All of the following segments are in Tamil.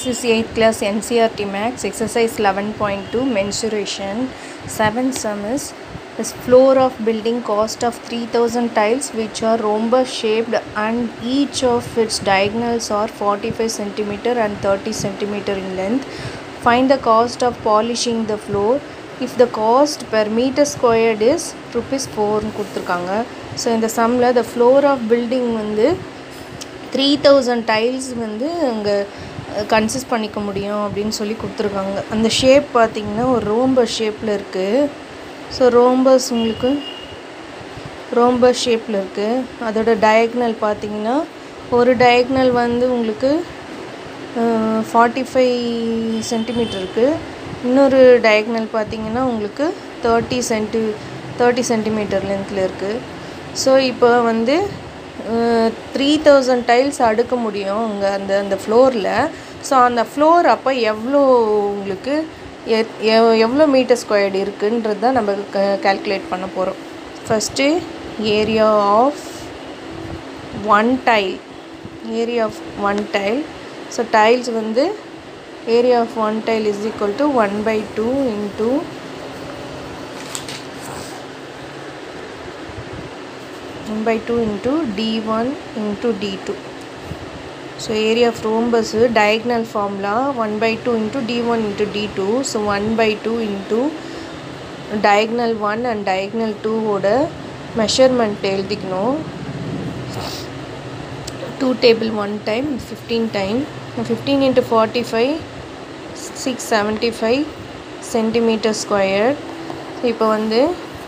This is 8th class NCRT Max exercise 11.2 mensuration. 7th sum is this floor of building cost of 3000 tiles which are rhombus shaped and each of its diagonals are 45 centimeter and 30 centimeter in length. Find the cost of polishing the floor if the cost per meter squared is rupees 4 கொடுத்துருக்காங்க ஸோ இந்த சம்மில் the floor of building வந்து த்ரீ தௌசண்ட் டைல்ஸ் வந்து அங்கே கன்சிஸ்ட் பண்ணிக்க முடியும் அப்படின்னு சொல்லி கொடுத்துருக்காங்க அந்த ஷேப் பார்த்திங்கன்னா ஒரு ரோம்பஸ் ஷேப்பில் இருக்குது ஸோ ரோம்பஸ் உங்களுக்கு ரோம்பஸ் ஷேப்பில் இருக்குது அதோட டயக்னல் பார்த்திங்கன்னா ஒரு டயக்னல் வந்து உங்களுக்கு ஃபார்ட்டி ஃபைவ் சென்டிமீட்டர் இருக்குது இன்னொரு டயக்னல் பார்த்திங்கன்னா உங்களுக்கு தேர்ட்டி சென்டி தேர்ட்டி சென்டிமீட்டர் லென்த்தில் இருக்குது ஸோ இப்போ வந்து த்ரீ தௌசண்ட் டைல்ஸ் அடுக்க முடியும் அங்கே அந்த அந்த ஃப்ளோரில் ஸோ அந்த ஃப்ளோர் அப்போ எவ்வளோ உங்களுக்கு எவ்வளோ மீட்டர் ஸ்கொயர்டு இருக்குன்றது தான் நம்ம கேல்குலேட் பண்ண போகிறோம் first area of one tile area of one tile so tiles வந்து area of one tile is equal to one by two into one by two into d one into d two so area of rhombus diagonal formula one by two into d one into d two so one by two into diagonal one and diagonal டூவோட மெஷர்மெண்ட் எழுதிக்கணும் two table one time fifteen time fifteen into forty five six seventy five centimetre square இப்போ வந்து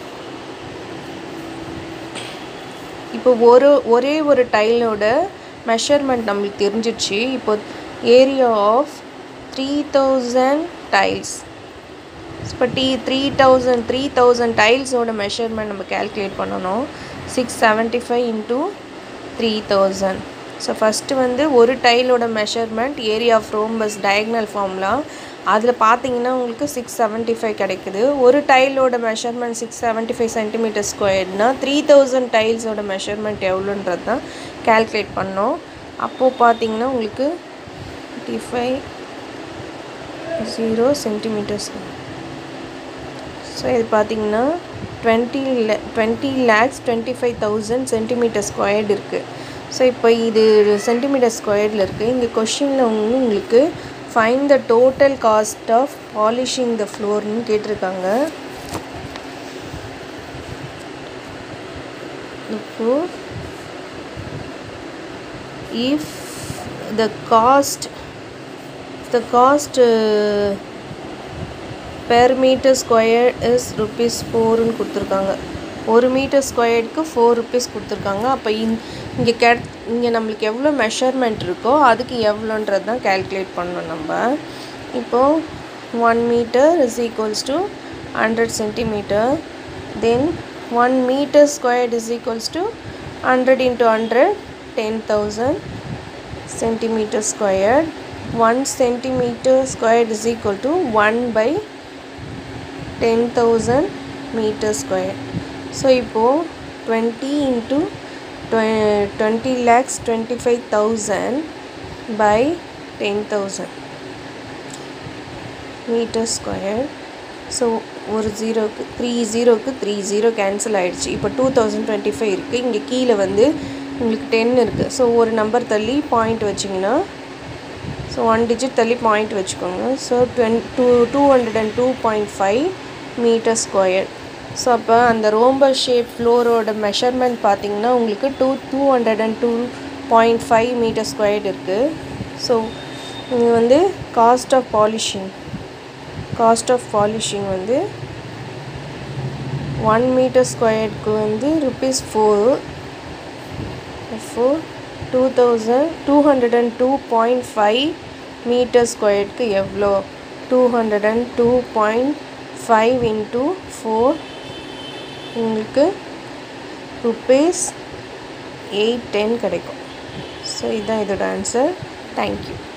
இப்போ ஒரு ஒரே ஒரு டைலோட மெஷர்மெண்ட் நம்மளுக்கு தெரிஞ்சிடுச்சு இப்போ area of three thousand tiles இப்போ d three thousand three thousand டைல்ஸோட மெஷர்மெண்ட் நம்ம கேல்குலேட் பண்ணணும் six seventy five into three thousand so first வந்து ஒரு டைலோட measurement area of rhombus diagonal ஃபார்ம்லாம் அதில் பார்த்தீங்கன்னா உங்களுக்கு சிக்ஸ் செவன்ட்டி ஃபைவ் கிடைக்குது ஒரு டைலோட measurement six seventy five centimetre ஸ்கொயர்னா த்ரீ தௌசண்ட் டைல்ஸோட மெஷர்மெண்ட் எவ்வளோன்றது தான் கேல்குலேட் பண்ணோம் அப்போது பார்த்தீங்கன்னா உங்களுக்கு fifty five zero centimetres so இது பார்த்தீங்கன்னா டுவெண்ட்டி லே twenty lakhs twenty five thousand centimetre squared இருக்குது ஸோ இப்போ இது சென்டிமீட்டர் ஸ்கொயர்டில் இருக்குது இங்கே கொஷினில் வந்து உங்களுக்கு find the total cost of polishing the ஃப்ளோர்னு கேட்டிருக்காங்க இப்போ if the cost the cost per metre square is rupees ஃபோருன்னு கொடுத்துருக்காங்க ஒரு மீட்டர் ஸ்கொயர்டுக்கு ஃபோர் ருபீஸ் கொடுத்துருக்காங்க அப்போ இந் இங்கே கே இங்கே நம்மளுக்கு எவ்வளோ மெஷர்மெண்ட் இருக்கோ அதுக்கு எவ்வளோன்றது தான் கேல்குலேட் பண்ணணும் நம்ம இப்போது one metre is equals to hundred centimetre then one metre squared is equals to hundred into hundred ten thousand centimetre squared one centimetre squared is equal to one by ten thousand metre square so இப்போது twenty into twenty lakhs twenty five thousand by ten thousand metre square so ஒரு ஜீரோக்கு த்ரீ ஜீரோக்கு த்ரீ ஜீரோ கேன்சல் ஆகிடுச்சு இப்போ டூ தௌசண்ட் டுவெண்ட்டி ஃபைவ் இருக்குது இங்கே கீழே வந்து உங்களுக்கு டென் இருக்குது ஸோ ஒரு நம்பர் தள்ளி பாயிண்ட் வச்சிங்கன்னா ஸோ ஒன் டிஜிட் தள்ளி பாயிண்ட் வச்சுக்கோங்க so twenty two two hundred and two point five metre square so அப்போ அந்த ரோம்பர் ஷேப் ஃப்ளோரோட மெஷர்மெண்ட் பார்த்தீங்கன்னா உங்களுக்கு two two hundred and two point five metre squared இருக்குது ஸோ இது வந்து cost of polishing cost of polishing வந்து ஒன் மீட்டர் ஸ்கொயர்டுக்கு வந்து rupees four four two thousand two hundred and two point five metre ஸ்கொயர்டுக்கு எவ்வளோ two hundred and two point five into four உங்களுக்கு ருபீஸ் எயிட் டென் கிடைக்கும் ஸோ இதுதான் இதோட ஆன்சர் தேங்க்யூ